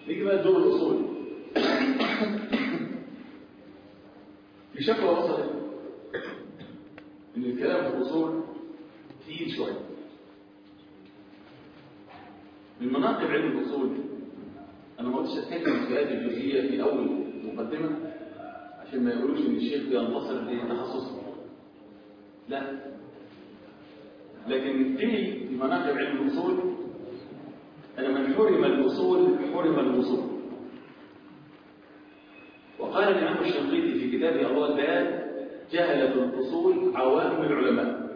نيجي بقى لدور الاصول في شكوى وصلت ان الكلام في الاصول تقيل شويه من مناقب علم الاصول انا ما قلتش اتكلم في هذه الجزئيه في اول مقدمه عشان ما يقولوش ان الشيخ بينتصر لتخصصه لا لكن قيل في مناقب علم الاصول ان من حرم الاصول حرم الوصول وقال الامام الشنقيطي في كتابه الله البيان جهلة الاصول عوام العلماء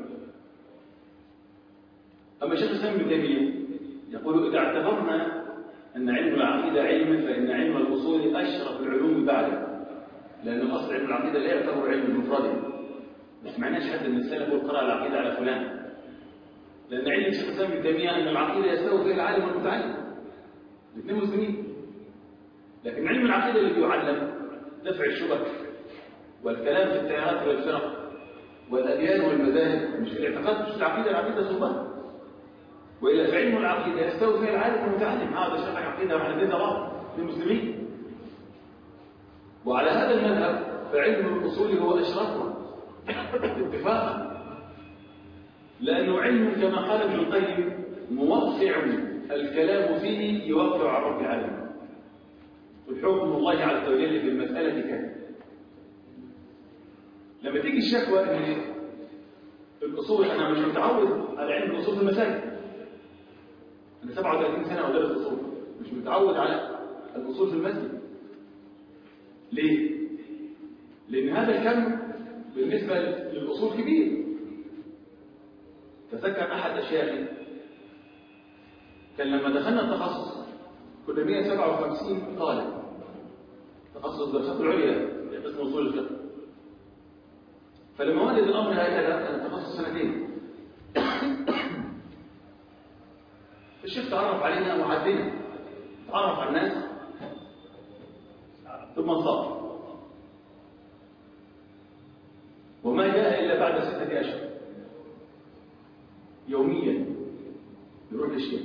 اما شيخ الاسلام ابن تيميه يقول اذا اعتبرنا ان علم العقيده علم فان علم الاصول اشرف العلوم بعده لان الاصل علم العقيده لا يعتبر علم مفردا ما سمعناش حد من السلف يقول قرأ العقيده على فلان لأن علم شيخ الإسلام ابن تيمية أن العقيدة يستوي فيها العالم والمتعلم الاثنين مسلمين لكن علم العقيدة الذي يعلم دفع الشبه والكلام في التيارات والفرق والأديان والمذاهب مش الاعتقاد مش العقيدة العقيدة سلطان وإلا فعلم العقيدة يستوي فيها العالم والمتعلم هذا شرح عقيدة وعلى دين الله للمسلمين وعلى هذا المذهب فعلم الأصول هو أشرفنا اتفاقا لأنه علم كما قال ابن القيم موقع الكلام فيه يوقع على رب العالمين والحكم الله عز وجل في المسألة كان لما تيجي الشكوى ان الأصول أنا مش متعود على علم الأصول في المساجد أنا 37 سنة أدرس أصول مش متعود على الأصول في المسجد ليه؟ لأن هذا الكم بالنسبة للأصول كبير تذكر أحد أشياخي كان لما دخلنا التخصص كنا 157 طالب تخصص الدراسات العليا في قسم اصول الفقه فلما ولد الامر هكذا كان التخصص سنتين الشيخ تعرف علينا وعدنا تعرف على الناس ثم انصرف وما جاء الا بعد سته اشهر يوميا يروح للشيخ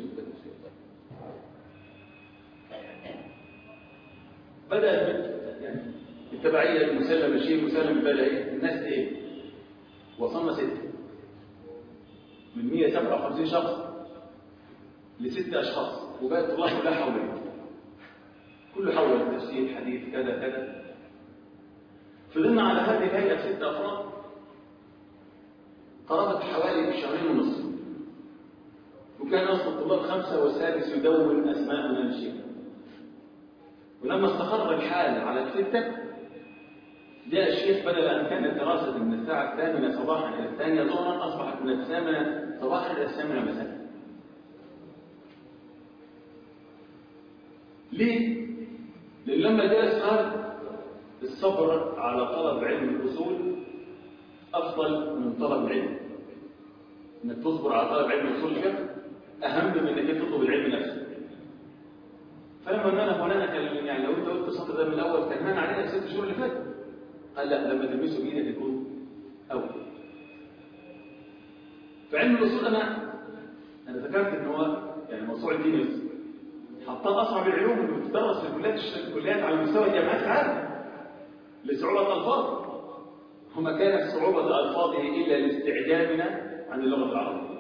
بدأت يعني التبعية المسلم الشيء مسلم بدأ ايه الناس ايه وصلنا ستة من 157 شخص لستة أشخاص وبقت الله كلها حولنا كله حول التفسير حديث كذا كذا فضلنا على هذه الهيئة ستة أفراد قرابة حوالي شهرين ونصف وكان أصل الطلاب خمسة والسادس يدون أسماءنا للشيخ ولما استقر الحال على الستة جاء الشيخ بدل أن كانت الدراسة من الساعة الثامنة صباحا إلى الثانية ظهرا أصبحت من الثامنة صباحا إلى الثامنة مساء ليه؟ لأن لما جلس قال الصبر على طلب علم الأصول أفضل من طلب العلم إنك تصبر على طلب علم أصول الفقه أهم من إنك تطلب العلم نفسه فلما أنا هنا كان يعني لو أنت قلت السطر ده من الأول كان هان علينا ست شهور اللي فاتوا قال لا لما تلمسه بإيدك يكون أول فعلم الأصول أنا أنا ذكرت إن هو يعني موضوع الدين حطها أصعب العلوم اللي بتدرس في الكليات الكليات على مستوى جامعات العالم لصعوبة الألفاظ وما كانت صعوبة ألفاظه إلا لاستعجابنا عن اللغة العربية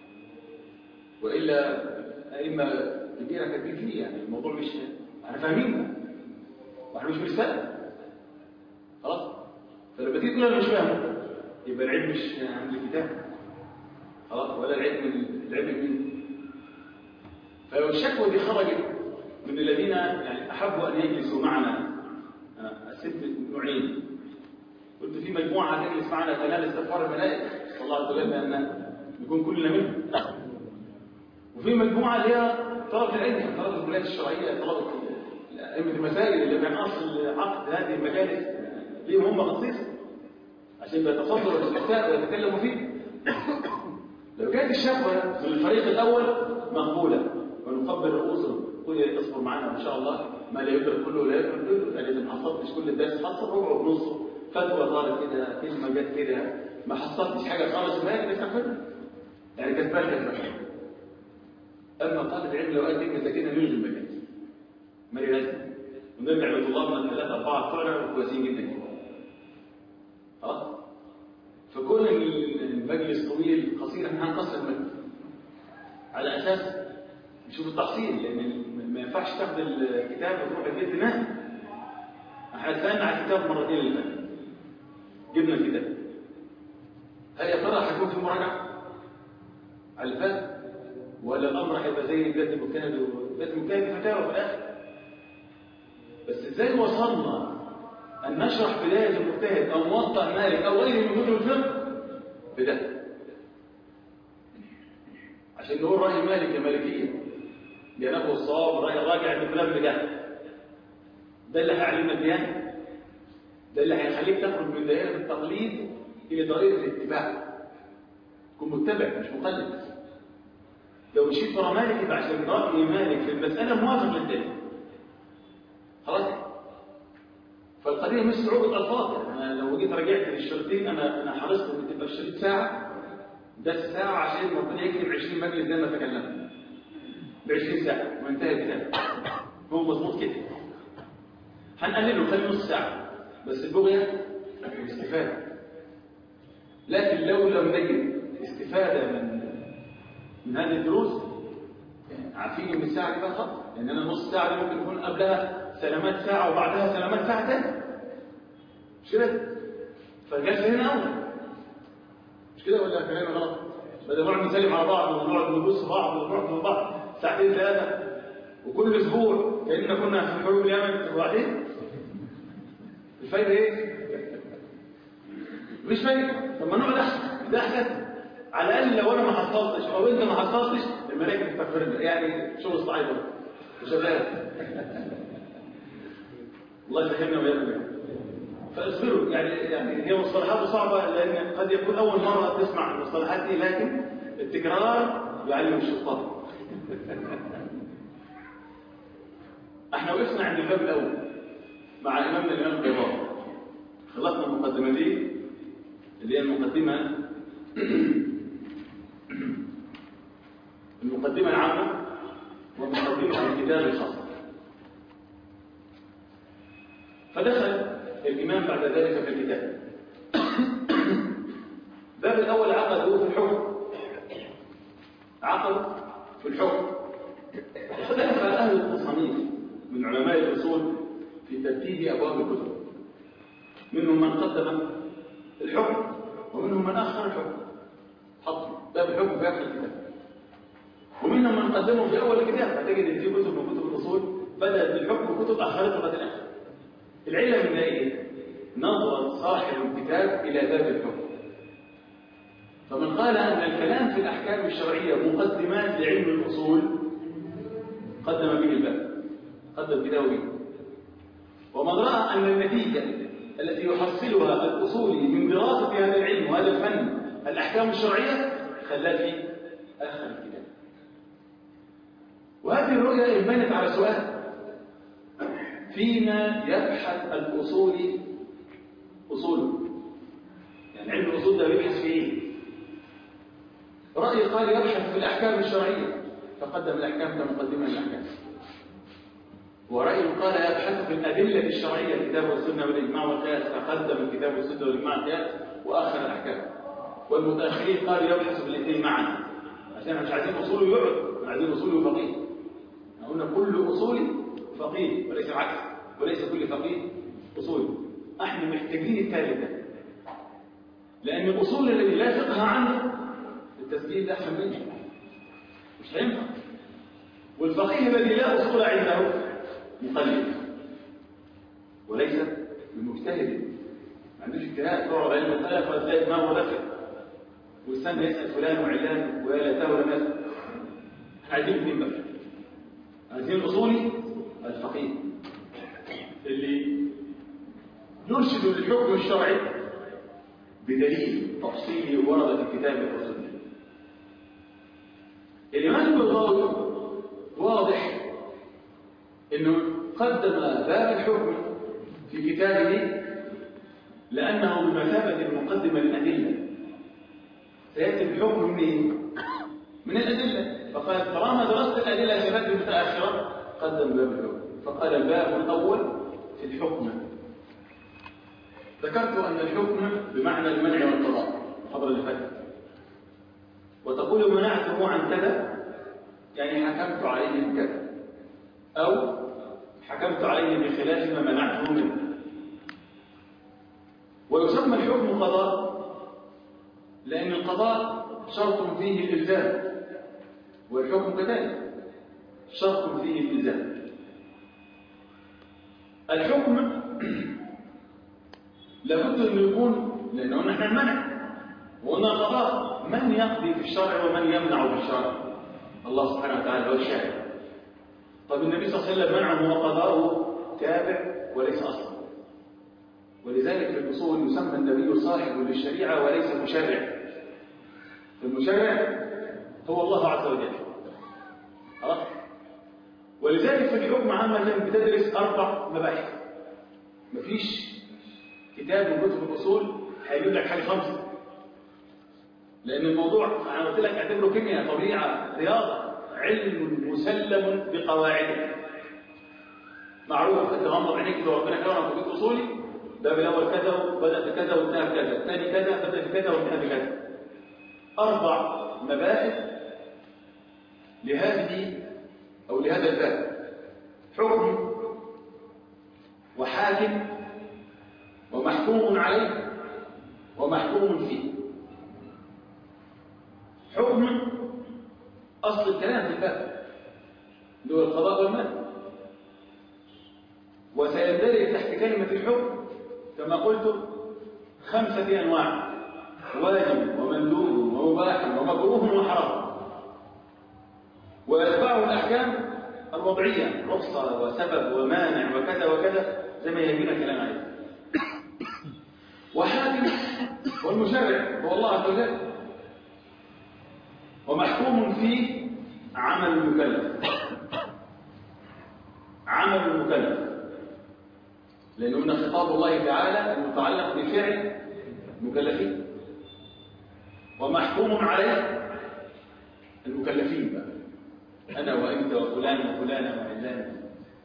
وإلا أئمة كبيرة كاتبين فيه يعني الموضوع مش احنا فاهمينه واحنا مش بنستقبل خلاص فلما تيجي تقول انا مش فاهمه يبقى العلم مش عند الكتاب خلاص ولا العلم العلم منه فلو الشكوى دي خرجت من الذين يعني احبوا ان يجلسوا معنا الست نوعين قلت في مجموعه تجلس معنا تنال استغفار الملائكه صلى الله عليه وسلم ان نكون كلنا منهم وفي مجموعه اللي هي طلبه العلم طلبه الكليات الشرعيه طلبه ائمه المساجد اللي من اصل عقد هذه المجالس ليهم هم خصيصا عشان بيتصدروا الاستفتاء ويتكلموا فيه لو كانت الشكوى من الفريق الاول مقبوله ونقبل رؤوسهم قل تصبر معنا ان شاء الله ما لا يدرك كله لا يدرك كله يعني اذا ما حصلتش كل الدرس حصل ربع ونصه فتوى طارت كده كلمه جت كده ما حصلتش حاجه خالص ما هي نستفدها يعني كسبان كسبان اما طالب العلم لو قال كلمه زي كده نلغي المجال ونرجع لطلابنا الثلاثة أربعة بتوعنا كويسين جدا خلاص فكون المجلس طويل قصير احنا هنقصر المجلس على أساس نشوف التحصيل لأن ما ينفعش تاخد الكتاب وتروح البيت تنام احنا اتفقنا على الكتاب مرتين اللي فاتوا جبنا الكتاب هل يا ترى هيكون في مراجعة على اللي فات ولا الأمر هيبقى زي بلاد المجتهد وبلاد المجتهد فتاوى في الآخر بس ازاي وصلنا أن نشرح بداية المجتهد أو موطأ مالك أو غيره من كتب الفقه بده عشان نقول رأي مالك يا مالكية جنبه الصواب رأي الراجع ان فلان بده ده اللي هيعلمنا الديانة ده اللي هيخليك تخرج من دائرة التقليد إلى دائرة الاتباع تكون متبع مش مقلد لو مشيت ورا مالك يبقى عشان رأي مالك في المسألة موافق للدين خلاص فالقضية مش صعوبة ألفاظ يعني أنا لو جيت رجعت للشريطين أنا أنا حرصت إن تبقى الشريط ساعة ده ساعة عشان ربنا يكتب 20 مجلس زي ما تكلمنا ب 20 ساعة وانتهى الكتاب هو مظبوط كده هنقلله خلي نص ساعة بس البغية الاستفادة لكن لو لم نجد استفادة من من هذه الدروس عارفين ان الساعة دي بقى خطر لان انا نص ساعة دي ممكن يكون قبلها سلامات ساعة وبعدها سلامات ساعة تاني مش كده؟ فالجلسة هنا أول مش كده ولا كلامي غلط؟ بدل نقعد نسلم على بعض ونقعد نبص بعض ونروح من بعض ساعتين ثلاثة وكل أسبوع كأننا كنا في حروب اليمن وبعدين الفايدة إيه؟ مش فايدة طب ما نقعد أحسن ده أحسن على الأقل لو أنا ما حصلتش أو أنت ما حصلتش الملائكة تستغفر لنا يعني شغل صعيب وشغال الله يسهلنا وياكم فاصبروا يعني يعني هي مصطلحات صعبة لأن قد يكون أول مرة تسمع المصطلحات دي لكن التكرار يعلم الشيطان احنا وقفنا عند الباب الأول مع إمامنا الإمام البيضاوي خلصنا المقدمة دي اللي هي المقدمة المقدمة العامة ومقدمة الكتاب الخاصة فدخل الإمام بعد ذلك في الكتاب باب الأول عقده في الحكم عقد في الحكم اختلف أهل التصانيف من علماء الأصول في ترتيب أبواب الكتب منهم من قدم الحكم ومنهم من أخر الحكم حط باب الحكم في آخر الكتاب ومنهم من قدمه في أول الكتاب فتجد إن في كتب من كتب الأصول بدأت بالحكم وكتب أخرتها بعد الآخر العلة من ايه؟ نظر صاحب الكتاب إلى باب الحكم فمن قال أن الكلام في الأحكام الشرعية مقدمات لعلم الأصول قدم به الباب قدم كتابه به ومن رأى أن النتيجة التي يحصلها الأصولي من دراسة هذا العلم وهذا الفن الأحكام الشرعية خلاه في آخر الكتاب وهذه الرؤية انبنت على سؤال فيما يبحث الأصولي أصوله يعني علم الأصول ده بيبحث في إيه؟ رأي قال يبحث في الأحكام الشرعية فقدم الأحكام كمقدمة للأحكام ورأي قال يبحث في الأدلة الشرعية الكتاب والسنة والإجماع والقياس فقدم الكتاب والسنة والإجماع والقياس وآخر الأحكام والمتأخرين قالوا يبحث في الاثنين معا عشان مش عايزين أصوله يقعد عايزين أصوله فقيه قلنا كل أصولي فقيه وليس العكس وليس كل فقيه أصولي احنا محتاجين الثالث ده لأن الأصول الذي لا فقه عنه التسجيل ده أحسن منه مش هينفع والفقيه الذي لا أصول عنده مقلد وليس بمجتهد ما عندوش اجتهاد تقعد علم المسألة فتلاقي دماغه داخل ويستنى يسأل فلان وعلان ويا لتاه ولا ماذا احنا عايزين اثنين بقى عايزين الأصولي الفقيه اللي يرشد للحكم الشرعي بدليل تفصيلي ورد في الكتاب والسنة الإمام البيضاوي واضح انه قدم باب الحكم في كتابه لأنه بمثابة المقدمة للأدلة سيأتي الحكم من من الأدلة فقال طالما درست الأدلة يا شباب المتأخرة قدم باب الحكم فقال الباب الأول في الحكم ذكرت أن الحكم بمعنى المنع والقضاء الحضر اللي فاتت وتقول منعته عن كذا يعني حكمت عليه بكذا أو حكمت عليه بخلاف ما منعته منه ويسمى الحكم قضاء لأن القضاء شرط فيه الإلزام والحكم كذلك شرط فيه الإلزام الحكم لابد أن يكون لأنه نحن المنع وقلنا القضاء من يقضي في الشرع ومن يمنع في الشرع الله سبحانه وتعالى هو الشارع طب النبي صلى الله عليه وسلم منعه وقضاؤه تابع وليس أصلا ولذلك في الأصول يسمى النبي صاحب للشريعة وليس مشرع المشرع هو الله عز وجل خلاص ولذلك في الحكم عامة بتدرس أربع مباحث مفيش كتاب من كتب الأصول هيجيب لك حاجة خمسة لأن الموضوع أنا قلت لك اعتبره كيمياء طبيعة رياضة علم مسلم بقواعده معروف أنت غمض عينيك لو ربنا كرمك في أصولي باب الأول كذا وبدأ بكذا وانتهى بكذا الثاني كذا بدأ بكذا وانتهى بكذا أربع مباحث لهذه أو لهذا الباب حكم وحاكم ومحكوم عليه ومحكوم فيه حكم أصل الكلام في الباب اللي هو القضاء والمنع وسيندرج تحت كلمة الحكم كما قلت خمسة أنواع واجب ومندوب ومباح ومكروه وحرام ويتبعه الأحكام الوضعية رخصة وسبب ومانع وكذا وكذا زي ما يبين الكلام عليه وحاكم والمشرع هو الله عز وجل ومحكوم فيه عمل المكلف عمل المكلف لأنه من خطاب الله تعالى المتعلق بفعل المكلفين ومحكوم عليه المكلفين بقى أنا وأنت وفلان وفلانة وعلان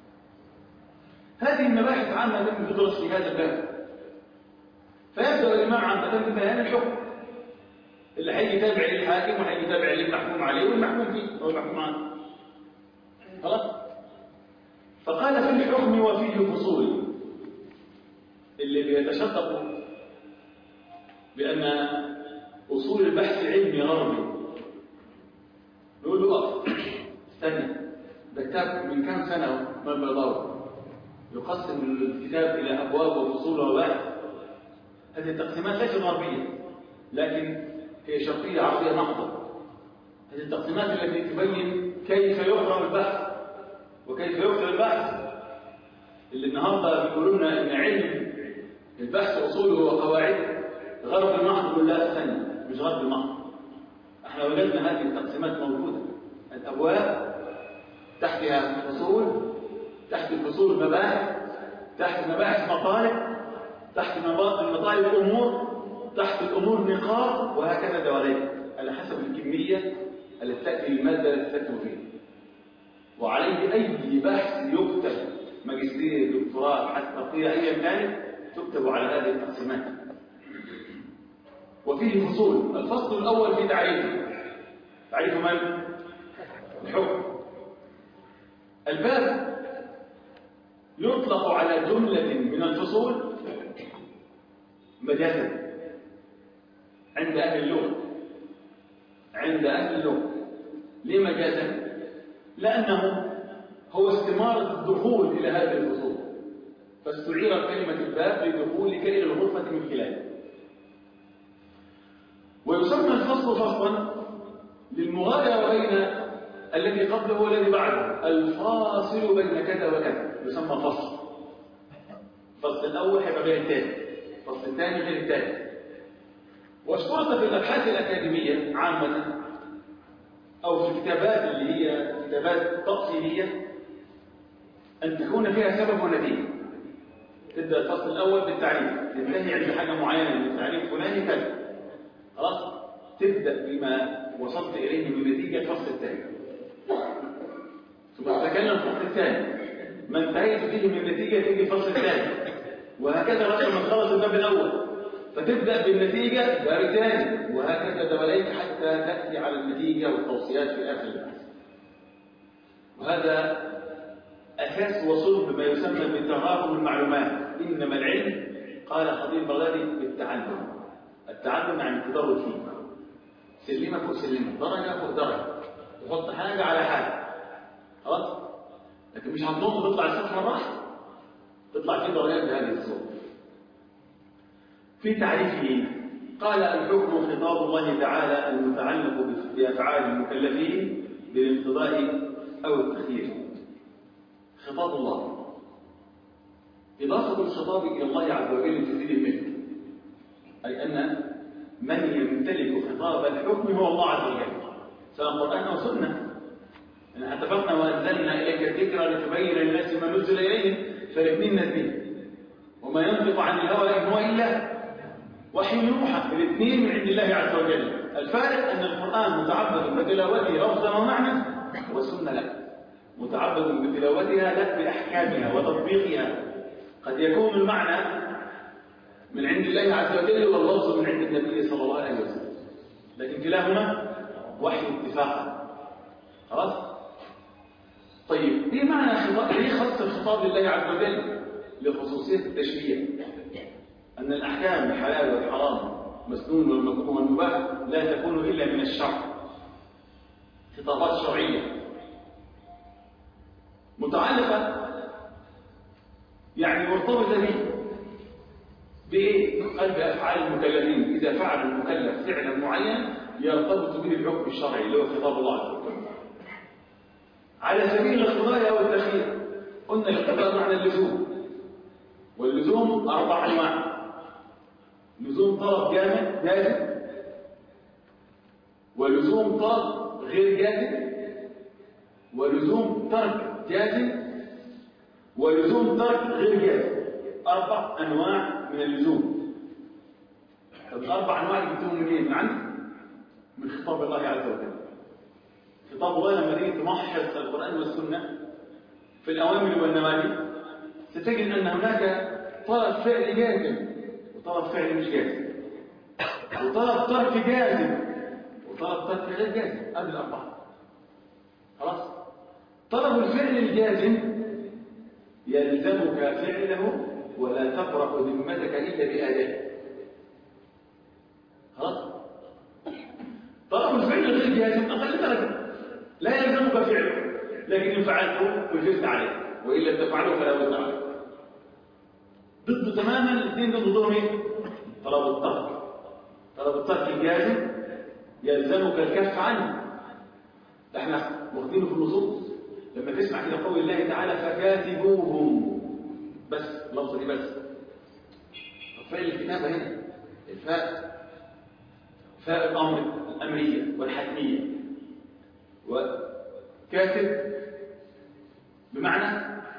هذه المباحث عامة التي تدرس في هذا الباب فيبدأ الإمام عامة ببيان الحكم اللي هيجي تابع للحاكم وهيجي تابع للمحكوم عليه والمحكوم فيه أو المحكوم عنه خلاص فقال في الحكم وفيه فصول اللي بيتشدق بأن أصول البحث علمي غربي نقول له أقف استنى ده كتاب من كام سنة ما بيضاوي يقسم الكتاب إلى أبواب وفصول وبحث هذه التقسيمات ليست غربية لكن هي شرقية عربية محضة هذه التقسيمات التي تبين كيف يقرأ البحث وكيف يكتب البحث اللي النهارده بيقولوا لنا ان علم البحث اصوله وقواعده غرب المحض كلها الثانيه مش غرب المحض احنا وجدنا هذه التقسيمات موجوده الابواب تحتها فصول تحت الفصول مباحث تحت المباحث مطالب تحت المطالب امور تحت الامور نقاط وهكذا دواليك على حسب الكميه التي تاتي الماده التي تكتب فيها وعليه أي بحث يكتب ماجستير دكتوراه حتى تقية أيا كانت تكتب على هذه التقسيمات وفيه فصول الفصل الأول في تعريفه تعريف من؟ الحكم الباب يطلق على جملة من الفصول مجازا عند أهل اللغة عند أهل اللغة ليه مجازا؟ لأنه هو استمارة الدخول إلى هذه الفصول فاستعيرت كلمة الباب لدخول كلمة الغرفة من خلاله ويسمى الفصل فصلا للمغايرة بين الذي قبله والذي بعده الفاصل بين كذا وكذا يسمى فصل الفصل الأول هيبقى غير الثاني الفصل الثاني غير الثاني واشترط في الأبحاث الأكاديمية عامة أو في الكتابات اللي هي كتابات تفصيلية أن تكون فيها سبب ونتيجة تبدأ الفصل الأول بالتعريف تنتهي عند حاجة معينة من التعريف فلاني كذا خلاص تبدأ بما وصلت إليه من نتيجة الفصل الثاني ثم تتكلم في الفصل الثاني ما انتهيت فيه من النتيجة تيجي الفصل الثاني وهكذا لغاية ما تخلص الباب الأول فتبدأ بالنتيجة باب ثاني وهكذا دواليك حتى تأتي على النتيجة والتوصيات في آخر البحث وهذا أساس وصلب ما يسمى بتراكم المعلومات إنما العلم قال خطيب بغدادي بالتعلم التعلم يعني التدرج فيه سلمة فوق سلمة درجة فوق درجة تحط حاجة على حاجة خلاص لكن مش هتنط تطلع السطح مرة واحدة تطلع فيه درجات بهذه الصورة في تعريفه قال الحكم خطاب الله تعالى المتعلق بأفعال المكلفين بالاقتضاء أو التخيير خطاب الله إضافة الخطاب إلى الله عز وجل تزيد الملك أي أن من يمتلك خطاب الحكم هو الله عز وجل سواء قرآن أو سنة إن اتفقنا وأنزلنا إليك الذكر لتبين للناس ما نزل إليهم فالاثنين نازلين وما ينطق عن الهوى إن هو إلا وحي يوحى الاثنين من عند الله عز وجل الفارق أن القرآن متعبد بتلاوته لفظا ومعنى والسنة لا متعبد بتلاوتها لا بأحكامها وتطبيقها قد يكون المعنى من عند الله عز وجل واللفظ من عند النبي صلى الله عليه وسلم لكن كلاهما وحي اتفاقا خلاص طيب ايه معنى خطاب ليه خص الخطاب لله عز وجل لخصوصيه التشريع ان الاحكام الحلال والحرام مسنون والمكروه والمباح لا تكون الا من الشرع خطابات شرعيه متعلقه يعني مرتبطه به بايه قال بافعال المكلفين اذا فعل المكلف فعلا معين يرتبط به الحكم الشرعي اللي هو خطاب الله عز وجل على سبيل الاقتضاء والتخيير قلنا الاقتضاء معنى اللزوم واللزوم اربع انواع لزوم طلب جامد جازم ولزوم طلب غير جازم ولزوم ترك جازم ولزوم ترك غير جازم اربع انواع من اللزوم طب الاربع انواع اللي جبتهم منين من عندي من خطاب الله عز وجل خطاب الله لما تيجي تمحص القرآن والسنة في الأوامر والنواهي ستجد أن هناك طلب فعل جازم وطلب فعل مش جازم وطلب ترك جازم وطلب ترك غير جازم هذه الأربعة خلاص طلب الفعل الجازم يلزمك فعله ولا تبرأ ذمتك إلا بآدائه خلاص طلب الفعل غير جازم أقل درجة لا يلزمك فعله لكن إن فعلته وجزت عليه وإن لم تفعله فلا وزن عليه ضد تماما الاثنين ضدهم ايه؟ طلب الترك طلب الترك الجازم يلزمك الكف عنه ده احنا واخدينه في النصوص لما تسمع كده قول الله تعالى فكاتبوهم بس اللفظه دي بس طب فعل الكتابه هنا الفاء فاء الامر الامريه والحتميه وكاتب بمعنى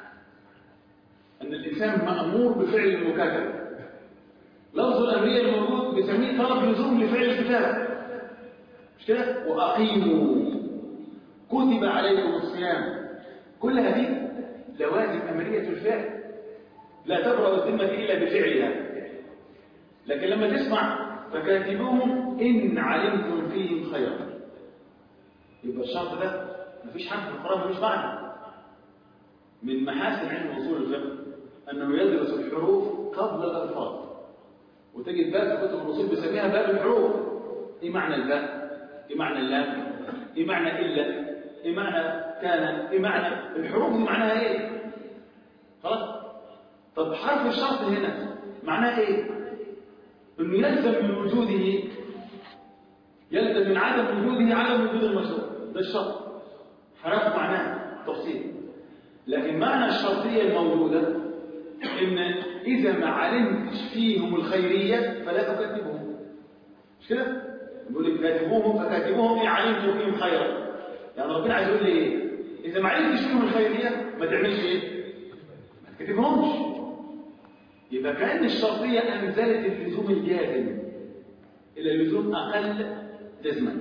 أن الإنسان مأمور بفعل المكاتبة لفظ الأمرية الموجود بيسميه طلب لزوم لفعل الكتابة مش كده؟ وأقيموا كتب عليكم الصيام كل هذه لوازم أمرية الفعل لا تبرأ الذمة إلا بفعلها لكن لما تسمع فكاتبوهم إن علمتم فيهم خيرا يبقى الشرط ده مفيش حد في القرآن ملوش معنى من محاسن علم اصول الفقه انه يدرس الحروف قبل الالفاظ وتجد باب في كتب الاصول بيسميها باب الحروف ايه معنى الباء ايه معنى اللام ايه معنى الا ايه معنى كان ايه معنى الحروف دي معناها ايه خلاص طب حرف الشرط هنا معناه ايه انه يلزم من وجوده يلزم من عدم وجوده عدم وجود المشروع ده الشرط حرف معناه تفصيل لكن معنى الشرطية الموجودة إن إذا ما علمتش فيهم الخيرية فلا تكذبهم مش كده؟ يقول لك كاتبوهم فكاتبوهم إن علمتم فيهم خيرا يعني ربنا عايز يقول لي إيه؟ إذا ما علمتش فيهم الخيرية ما تعملش إيه؟ ما تكتبهمش يبقى كأن الشرطية أنزلت اللزوم الجازم إلى اللزوم أقل جزما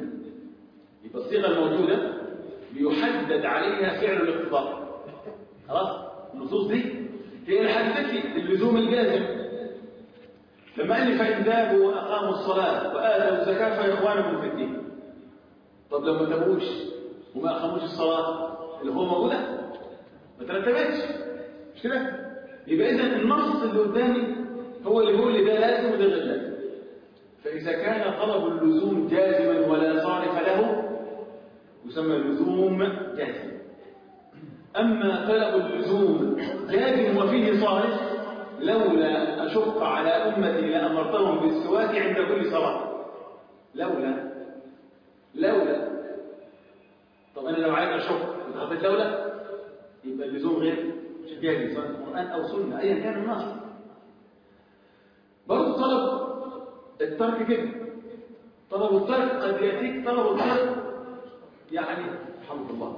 يبقى الصيغة الموجودة بيحدد عليها فعل الاقتضاء خلاص النصوص دي هي اللي حددت لي اللزوم الجازم لما قال لي فإن تابوا وأقاموا الصلاة وآتوا الزكاة فإخوانكم في الدين طب لو ما تابوش وما أقاموش الصلاة اللي هو موجودة ما ترتبتش مش كده؟ يبقى إذا النص اللي قدامي هو اللي بيقول لي ده لازم وده غير لازم فإذا كان طلب اللزوم جازما ولا صارف له يسمى اللزوم جازم أما طلب اللزوم جازم وفيه صارف لولا أشق على أمتي لأمرتهم بالسواك عند كل صلاة لولا لولا طب أنا لو عايز أشق حطيت لولا يبقى اللزوم غير جازم سواء القرآن أو سنة أيا كان النص برضه طلب الترك كده طلب الترك قد يأتيك طلب الترك يعني رحمه الله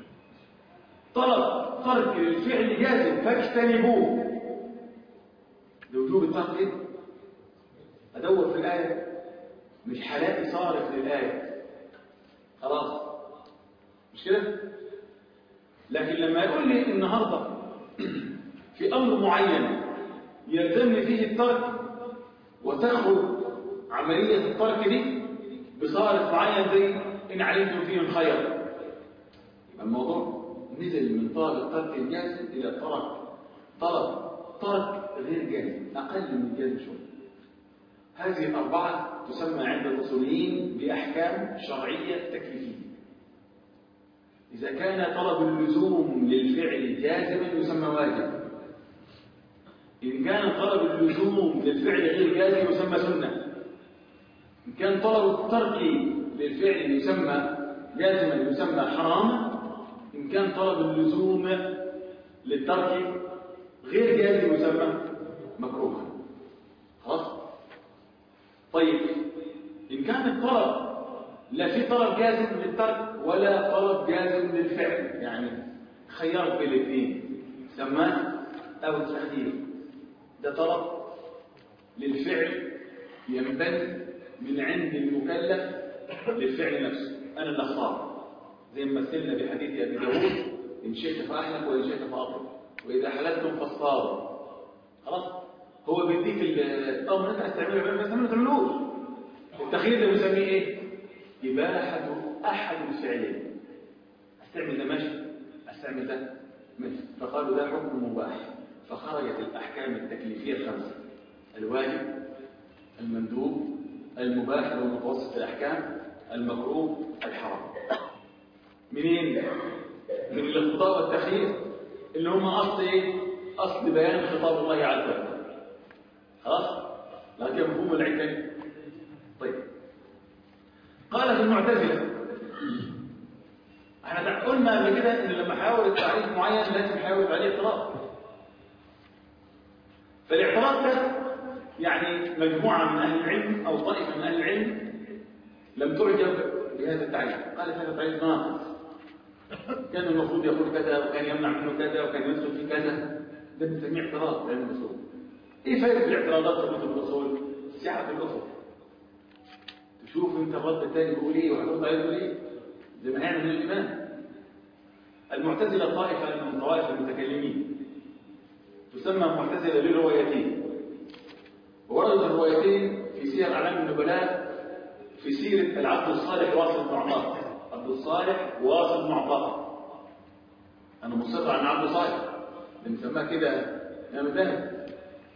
طلب ترك الفعل جازم فاجتنبوه لوجوب الترك ايه ادور في الايه مش هلاقي صارف للايه خلاص مش كده لكن لما يقول لي النهارده في امر معين يلزمني فيه الترك وتخرج عمليه الترك دي بصارف معين زي ان علمتم فيهم خيرا يبقى الموضوع نزل من طلب الترك الجازم الى طلب طلب ترك غير جازم اقل من الجازم شويه هذه الاربعه تسمى عند الاصوليين باحكام شرعيه تكليفيه اذا كان طلب اللزوم للفعل جازما يسمى واجب ان كان طلب اللزوم للفعل غير جازم يسمى سنه ان كان طلب الترك للفعل يسمى جازما يسمى حراما إن كان طلب اللزوم للترك غير جازم يسمى مكروها خلاص طيب إن كان الطلب لا في طلب جازم للترك ولا طلب جازم للفعل يعني خيرت بين الاثنين سماه أو التخيير ده طلب للفعل ينبني من عند المكلف للفعل نفسه أنا اللي أختار زي ما مثلنا بحديث أبي داود إن شئت فأحلك وإن شئت فأطلق وإذا حللتم فاصطادوا خلاص هو بيديك الأمر أنت هتعمله يعمله بس ما تعملوش التخيير ده بنسميه إيه؟ إباحة أحد الفعلين أستعمل ده ماشي أستعمل ده ماشي فقالوا ده حكم مباح فخرجت الأحكام التكليفية الخمسة الواجب المندوب المباح اللي هو متوسط الأحكام المكروه الحرام منين؟ من الاقتضاء والتخيير اللي هم أصل إيه؟ أصل بيان خطاب الله عز وجل خلاص؟ لكن مفهوم العلم طيب قال في المعتزلة احنا قلنا قبل كده ان لما حاول التعريف معين لازم يحاول عليه اعتراض فالاعتراض ده يعني مجموعة من أهل العلم أو طائفة من أهل العلم لم تعجب بهذا التعريف قالت هذا التعريف ناقص كان المفروض يقول كذا وكان يمنع منه كذا وكان يدخل في كذا ده بنسميه اعتراض علم الاصول ايه فائده الاعتراضات في كتب الاصول سعه الافق تشوف انت الرد الثاني بيقول ايه وهترد عليه بيقول ايه زي ما هيعمل الامام المعتزله طائفه من طوائف المتكلمين تسمى معتزله لروايتين وردت الروايتين في سير اعلام النبلاء في سيره العبد الصالح واصل بن عطاء عبد الصالح واصل بن عطاء انا مصر على عبد الصالح بنسماه كده يا مذهب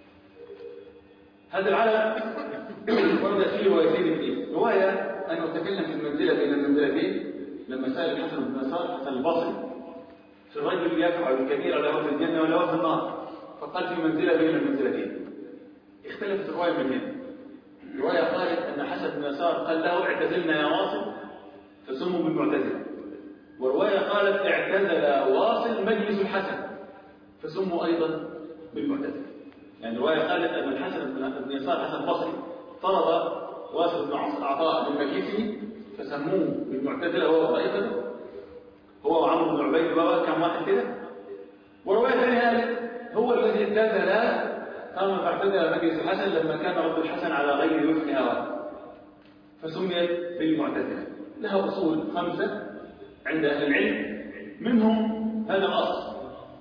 هذا العالم ورد فيه روايتين اثنين روايه انه تكلم في المنزله بين المنزلتين لما سال الحسن بن يسار حسن البصري في الرجل يفعل الكبير على وجه الجنه ولا وجه النار فقال في منزله بين المنزلتين اختلفت الروايه من هنا روايه قالت ان حسن بن يسار قال له اعتزلنا يا واصل فسموا بالمعتزله وروايه قالت اعتزل واصل مجلس الحسن فسموا ايضا بالمعتزله يعني روايه قالت ان الحسن بن يسار حسن البصري طلب واصل بن عطاء من مجلسه فسموه بالمعتزله هو طائفته هو وعمرو بن عبيد بقى كم واحد كده وروايه ثانيه قالت هو الذي اعتزل قام فاعتزل مجلس الحسن لما كان رد الحسن على غير وفق هواه فسميت بالمعتزله لها اصول خمسه عند اهل العلم منهم هذا الاصل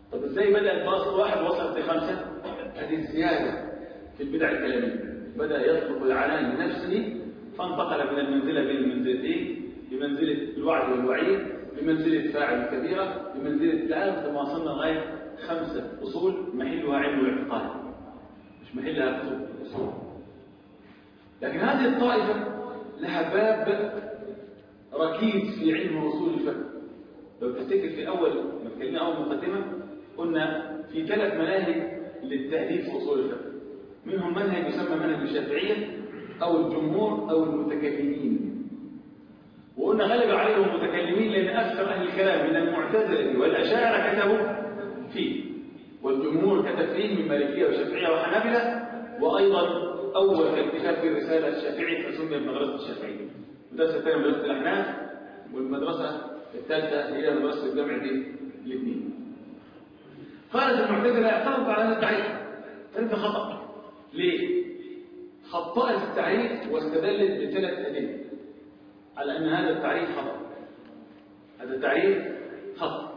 طب ازاي بدأ الفاصل واحد وصلت لخمسة هذه الزيادة في البدع الكلامية بدأ يطلق العنان لنفسه فانتقل من المنزلة بين المنزلتين بمنزلة الوعد والوعيد بمنزلة فاعل الكبيرة بمنزلة التعالى ثم وصلنا لغاية خمسة أصول محلها علم الاعتقاد مش محلها كتب أصول لكن هذه الطائفة لها باب ركيز في علم وصول الفقه لو تفتكر في أول ما اتكلمنا أول مقدمة قلنا في ثلاث مناهج للتأليف في أصول الفقه منهم منهج يسمى منهج الشافعية أو الجمهور أو المتكلمين وقلنا غلب عليهم المتكلمين لأن أكثر أهل الكلام من المعتزلة والأشاعرة كتبوا فيه والجمهور كتب فيه من مالكية وشافعية وحنابلة وأيضا أول كتاب في الرسالة الشافعية فسمي بمدرسة الشافعية المدرسة الثانية مدرسة الأحناف والمدرسة الثالثة هي مدرسة الجامعة دي الاثنين قالت المعتزلة اعترضت على هذا التعريف تعريف خطأ ليه؟ خطأت التعريف واستدلت بثلاث أدلة على أن هذا التعريف خطأ هذا التعريف خطأ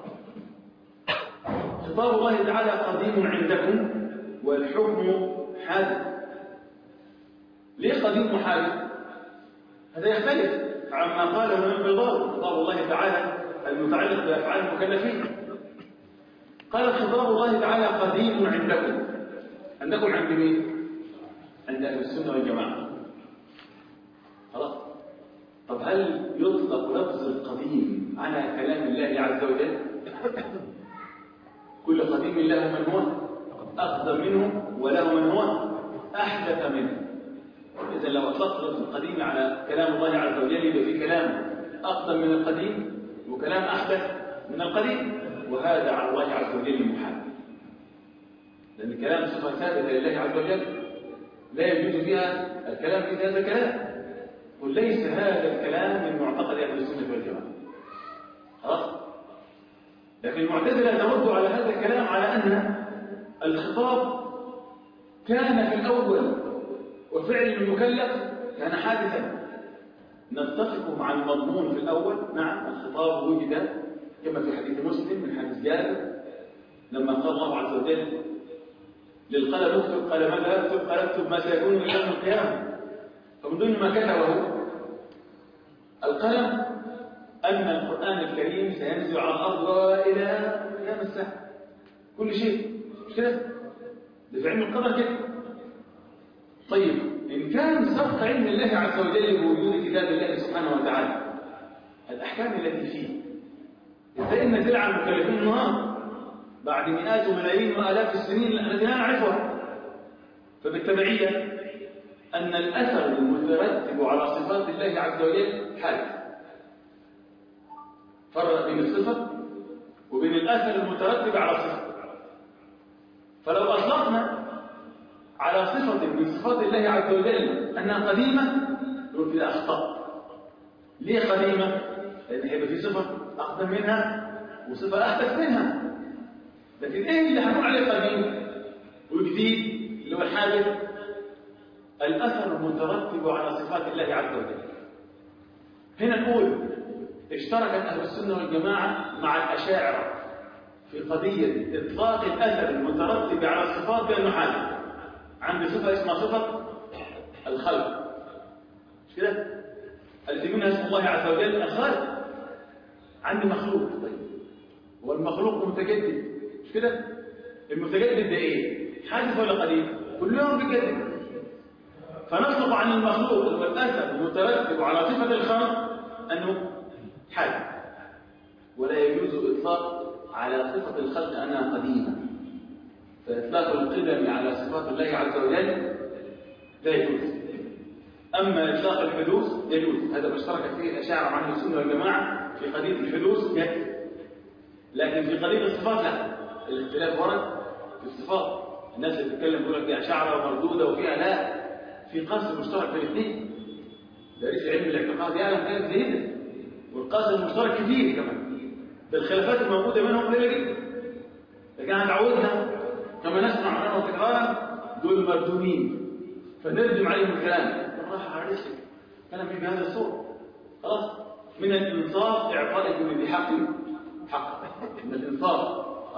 خطاب الله تعالى قديم عندكم والحكم حادث ليه قديم وحادث هذا يختلف عما قاله من الخطاب خطاب الله تعالى المتعلق بأفعال المكلفين قال خطاب الله تعالى قديم عندكم عندكم عند مين عند أهل السنة والجماعة خلاص طب هل يطلق لفظ القديم على كلام الله عز وجل كل قديم له من هو أقدم منه وله من هو أحدث منه إذا لو أطلقت لفظ القديم على كلام الله عز وجل يبقى في كلام أقدم من القديم وكلام أحدث من القديم وهذا على الله عز وجل محال لأن الكلام صفة ثابتة لله عز وجل لا يجوز فيها الكلام في هذا الكلام وليس هذا الكلام من معتقد أهل السنة والجماعة خلاص لكن المعتزلة ترد على هذا الكلام على أن الخطاب كان في الأول وفعل المكلف كان حادثا نتفق مع المضمون في الأول نعم الخطاب وجد كما في حديث مسلم من حديث جابر لما قال الله عز وجل للقلم اكتب قال ماذا اكتب قال اكتب ما سيكون الى يوم القيامه فمن ضمن ما كتبه القلم ان القران الكريم سينزل على الارض الى قيام الساعه كل شيء مش كده ده في علم القدر كده طيب ان كان سبق علم الله عز وجل بوجود كتاب الله سبحانه وتعالى الاحكام التي فيه ازاي نزل على المكلفين النهار بعد مئات وملايين والاف السنين التي لا نعرفها فبالتبعيه ان الاثر المترتب على صفات الله عز وجل حادث فرق بين الصفه وبين الاثر المترتب على الصفه فلو اطلقنا على صفه من صفات الله عز وجل انها قديمه نقول كده اخطا ليه قديمه لان هيبقى في صفه اقدم منها وصفه احدث منها لكن ايه اللي هنقول عليه قديم وجديد اللي هو الحادث الاثر المترتب على صفات الله عز وجل هنا نقول اشتركت اهل السنه والجماعه مع الاشاعره في قضيه اطلاق الاثر المترتب على الصفات بانه حادث عندي صفه اسمها صفه الخلق مش كده التي منها اسم الله عز وجل الخالق عندي مخلوق طيب والمخلوق متجدد مش كده المتجدد ده ايه حادث ولا قديم كلهم بيجدد فنطلق عن المخلوق والاثر المترتب على صفه الخلق انه حادث ولا يجوز اطلاق على صفه الخلق انها قديمه فاطلاق القدم على صفات الله عز وجل لا يجوز اما اطلاق الحدوث يجوز هذا ما اشترك فيه الاشاعره عن السنه والجماعه في قضيه الحدوث يكفي لكن في قضيه الصفات لا الاختلاف ورد في الصفات الناس اللي بتتكلم يقول لك دي اشاعره ومردوده وفيها لا في قاسم مشترك بين الاثنين دارس علم الاعتقاد يعلم ذلك جيدا والقاسم المشترك كثير كمان ده الخلافات الموجوده بينهم قليله جدا لكن هنتعودنا كما نسمع عنهم تكرارا دول مردودين فنردم عليهم الكلام بالراحه على رزقك كلام مش بهذا الصوره خلاص من الانصاف اعطاء كل ذي حق حقه من الانصاف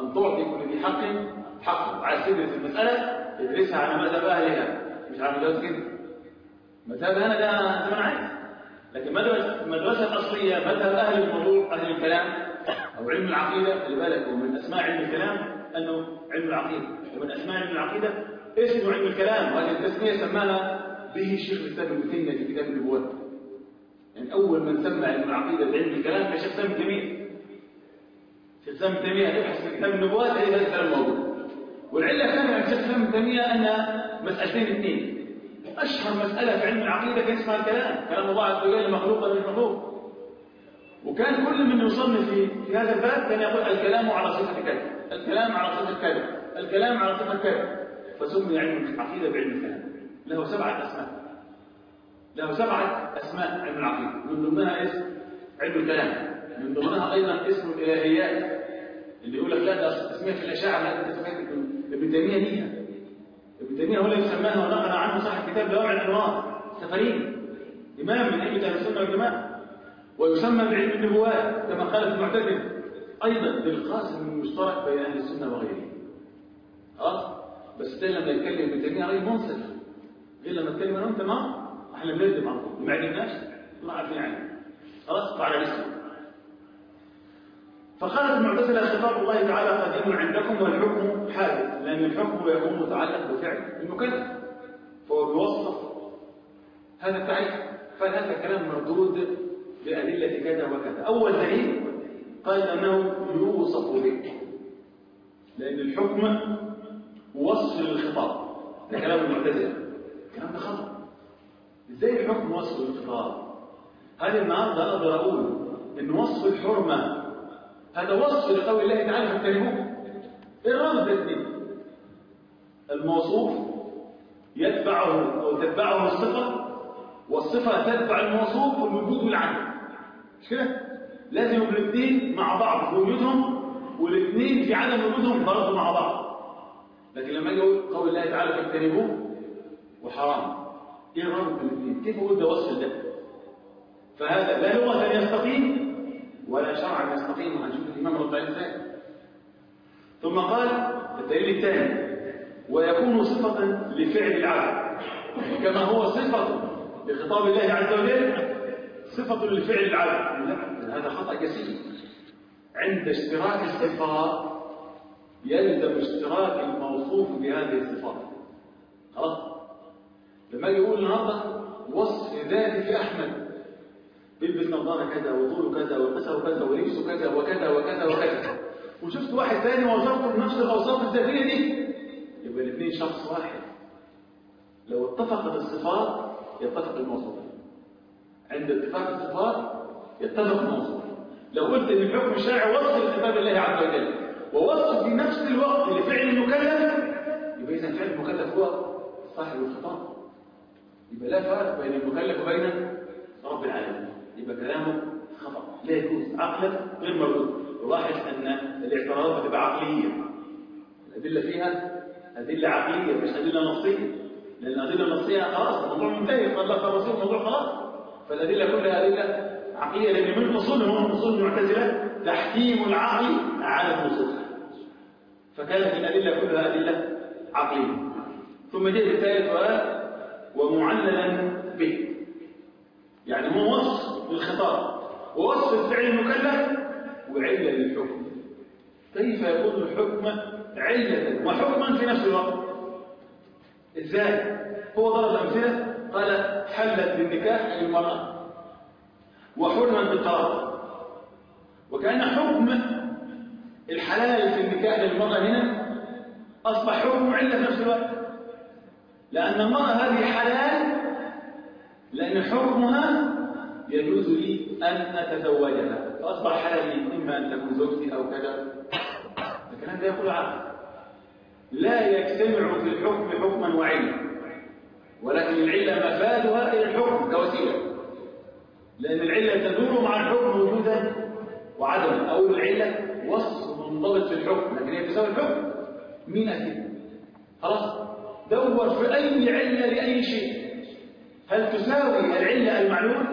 أن تعطي كل ذي حق حقه عايز تدرس المسألة ادرسها على مذهب أهلها مش على مذهب كده مذهب أنا ده زي ما أنا عايز لكن مدرسة المدرسة الأصلية مذهب أهل الموضوع أهل الكلام أو علم العقيدة خلي بالك ومن أسماء علم الكلام أنه علم العقيدة ومن أسماء علم العقيدة اسمه علم الكلام وهذه التسمية سماها به الشيخ الإسلام ابن تيمية في كتاب النبوات يعني أول من سمى علم العقيدة بعلم الكلام كان شيخ سامي تيمية شيخ سامي تيمية تبحث في كتاب النبوات هذا الكلام موجود والعلة الثانية عند شيخ سامي تيمية أن مسألتين اثنين أشهر مسألة في علم العقيدة كان اسمها الكلام كلام الله عز وجل مخلوق ولا مخلوق وكان كل من يصنف في, في هذا الباب كان يقول الكلام على صفة كذا الكلام على صفة كذا الكلام على صفة كذا فسمي علم العقيدة بعلم الكلام له سبعة أسماء له سبعة أسماء علم العقيدة من ضمنها اسم علم الكلام من ضمنها أيضا اسم الإلهيات اللي يقول لك لا ده تسمية في الأشاعة لا ده تسمية ابن تيمية ليها ابن تيمية هو اللي سماها ونقل عنه صاحب كتاب لوع الأنوار سفرين إمام من أئمة أهل السنة والجماعة ويسمى بعلم النبوات كما قال في المعتزلة أيضا للقاسم المشترك بين أهل السنة وغيرهم خلاص بس ده لما يتكلم ابن تيمية غير منصف غير لما يتكلم أنا وأنت ما احنا بنردم على طول ما عرفناش الله عارفين يعني خلاص فعلى نفسه فقالت المعتزلة خطاب الله تعالى قديم عندكم والحكم حادث لأن الحكم يكون متعلق بفعل المكلف فهو بيوصف هذا التعريف فهذا كلام مردود بأدلة كذا وكذا أول دليل قال أنه يوصف به لأن الحكم وصف للخطاب ده كلام المعتزلة الكلام ده خطأ ازاي الحكم وصف للخطاب هذه النهارده اقدر اقول ان وصف الحرمه هذا وصف لقول الله تعالى فاجتنبوه ايه الرمز ده الموصوف يتبعه او تتبعه الصفه والصفه تتبع الموصوف في الوجود والعدم مش كده لازم الاثنين مع بعض في وجودهم والاثنين في عدم وجودهم برضه مع بعض لكن لما اجي اقول قول الله تعالى فاجتنبوه وحرام ايه الربط بين الاثنين كيف اقول ده وصف ده فهذا لا لغه يستقيم ولا شرعا يستقيم وهنشوف الامام رد عليه ازاي ثم قال الدليل الثاني ويكون صفة لفعل العبد كما هو صفة لخطاب الله عز وجل صفة لفعل العبد لا هذا خطأ كثير عند اشتراك الصفات يلزم اشتراك الموصوف بهذه الصفات خلاص لما يجي يقول النهارده وصف ذاتي في احمد بيلبس نظاره كذا وطوله كذا وقسه كذا ولبسه كذا وكذا وكذا وكذا وشفت واحد ثاني وصفته بنفس الاوصاف الذاتيه دي يبقى الاثنين شخص واحد لو اتفقت الصفات يتفق الموصوف عند اتفاق الصفات يتفق الموصوف لو قلت ان الحكم الشرعي وصف لكتاب الله عز وجل ووصف في نفس الوقت لفعل المكلف يبقى اذا فعل المكلف هو صاحب الخطاب يبقى لا فرق بين المكلف وبين رب العالمين يبقى كلامه خطأ لا يجوز عقلا غير مردود ولاحظ ان الاعتراضات بتبقى عقليه الادله فيها ادله عقليه مش ادله نصيه لان الادله النصيه خلاص الموضوع منتهي قال الله الرسول الموضوع خلاص فالادله كلها ادله عقليه لان من اصولهم من اصول المعتزله تحكيم العقل على النصوص فكانت الادله كلها ادله عقليه ثم جاء الثالث وقال ومعللا به يعني هو وصف للخطاب ووصف الفعل المكلف وعلة للحكم كيف يكون الحكم علة وحكما في نفس الوقت ازاي هو ضرب امثله قال حلت بالنكاح للمرأة وحرما بالطلاق وكان حكم الحلال في النكاح للمرأة هنا أصبح حكم علة في نفس الوقت لأن المرأة هذه حلال لأن حكمها يجوز لي أن أتزوجها فأصبح حلال لي إما أن تكون زوجتي أو كذا الكلام ده يقول عقل لا يجتمع في الحكم حكما وعلما ولكن العلة مفادها إلى الحكم كوسيلة لأن العلة تدور مع الحكم وجودا وعدما أو العلة وصف منضبط في الحكم لكن هي تساوي الحكم مين أكيد خلاص دور في أي علة لأي شيء هل تساوي العلة المعلومة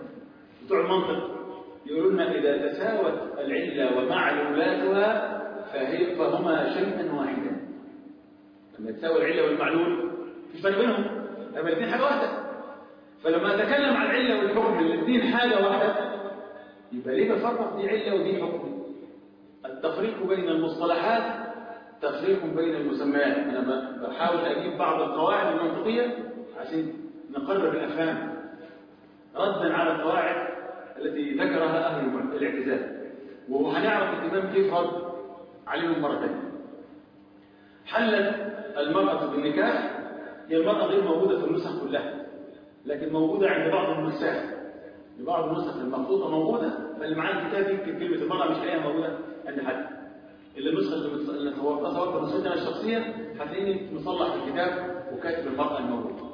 بتوع المنطق يقولون إذا تساوت العلة ومعلولاتها فهي فهما شيئا واحدا لما تساوي العلة والمعلول في فرق بينهم لما الاثنين حاجة واحدة فلما أتكلم عن العلة والحكم الاثنين حاجة واحدة يبقى ليه بفرق دي علة ودي حكم التفريق بين المصطلحات تفريق بين المسميات أنا بحاول أجيب بعض القواعد المنطقية عشان نقرب الأفهام ردا على القواعد التي ذكرها أهل الاعتزال وهنعرف الإمام كيف رد عليهم مرة ثانية حلت المرأة بالنكاح هي المرأة غير موجودة في النسخ كلها لكن موجودة عند بعض النساخ لبعض النسخ المخطوطة موجودة فاللي معاه الكتاب يمكن كلمة المرأة مش لاقيها موجودة عند حد إلا النسخة اللي تصورت نسختنا الشخصية هتلاقيني مصلح في الكتاب وكاتب المرأة الموجودة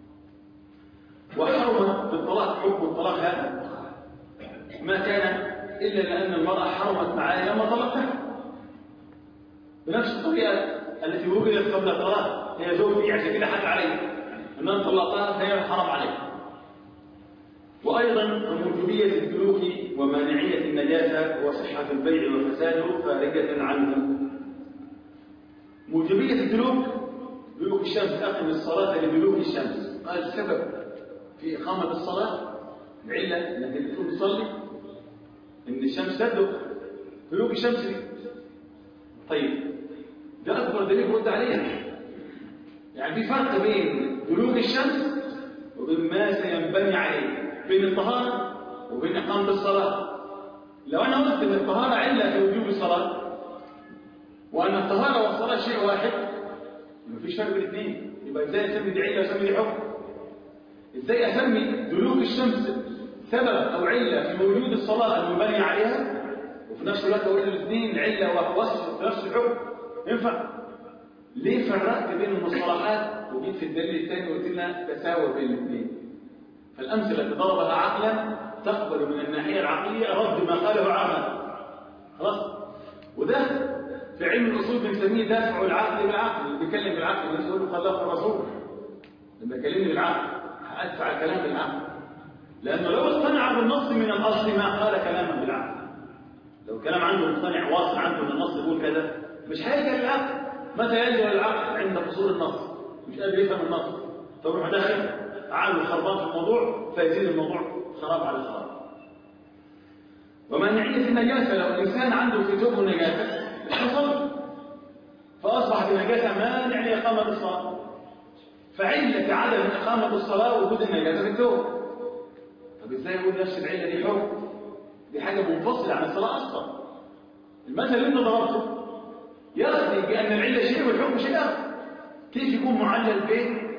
وحرم بالطلاق حكم الطلاق هذا ما كان إلا لأن المرأة حرمت معايا لما طلقتها بنفس الطريقة التي وجدت قبل الطلاق هي زوجتي عشان كده حق علي ان انا طلقتها فهي حرام علي وايضا موجوديه الدلوك ومانعيه النجاسه وصحه البيع وفساده خارجه عنه موجوديه الدلوك دلوك الشمس اقم الصلاه لدلوك الشمس قال السبب في اقامه الصلاه العله انك تكون تصلي ان الشمس تدلك دلوك الشمس دي طيب ده أكبر دليل رد عليها يعني في فرق بين دلوك الشمس وبين ما سينبني عليه بين الطهارة وبين إقامة الصلاة لو أنا قلت أن الطهارة علة في وجوب الصلاة وأن الطهارة والصلاة شيء واحد مفيش فرق بين الاثنين يبقى إزاي أسمي دي علة وأسمي دي حكم إزاي أسمي دلوك الشمس سبب أو علة في وجود الصلاة المبني عليها وفي نفس الوقت أقول الاثنين علة ووصف في نفس الحكم ينفع ليه فرقت بين المصطلحات وجيت في الدليل الثاني وقلت لنا تساوى بين الاثنين فالامثله اللي ضربها عقلا تقبل من الناحيه العقليه رد ما قاله عقلا خلاص وده في علم الاصول بنسميه دافع العقل بالعقل اللي بيتكلم بالعقل الناس يقول له خلاه الرسول لما يكلمني بالعقل هادفع الكلام بالعقل لانه لو اقتنع بالنص من الاصل ما قال كلاما بالعقل لو الكلام عنده مقتنع واصل عنده من النص يقول كذا مش هيلجا للعقل متى يلجا للعقل عند حصول النص مش قادر يفهم النص فيروح داخل عامل خربان في الموضوع فيزيد الموضوع خراب على خراب ومنعية النجاسة لو الإنسان عنده في ثوبه نجاسة حصل فأصبحت النجاسة مانع لإقامة الصلاة فعلة عدم إقامة الصلاة وجود النجاسة في الثوب طب إزاي يقول نفس العلة دي حكم دي حاجة منفصلة عن الصلاة أصلا المثل اللي أنت ضربته يقضي بأن العلة شيء والحكم شيء آخر كيف يكون معلل بين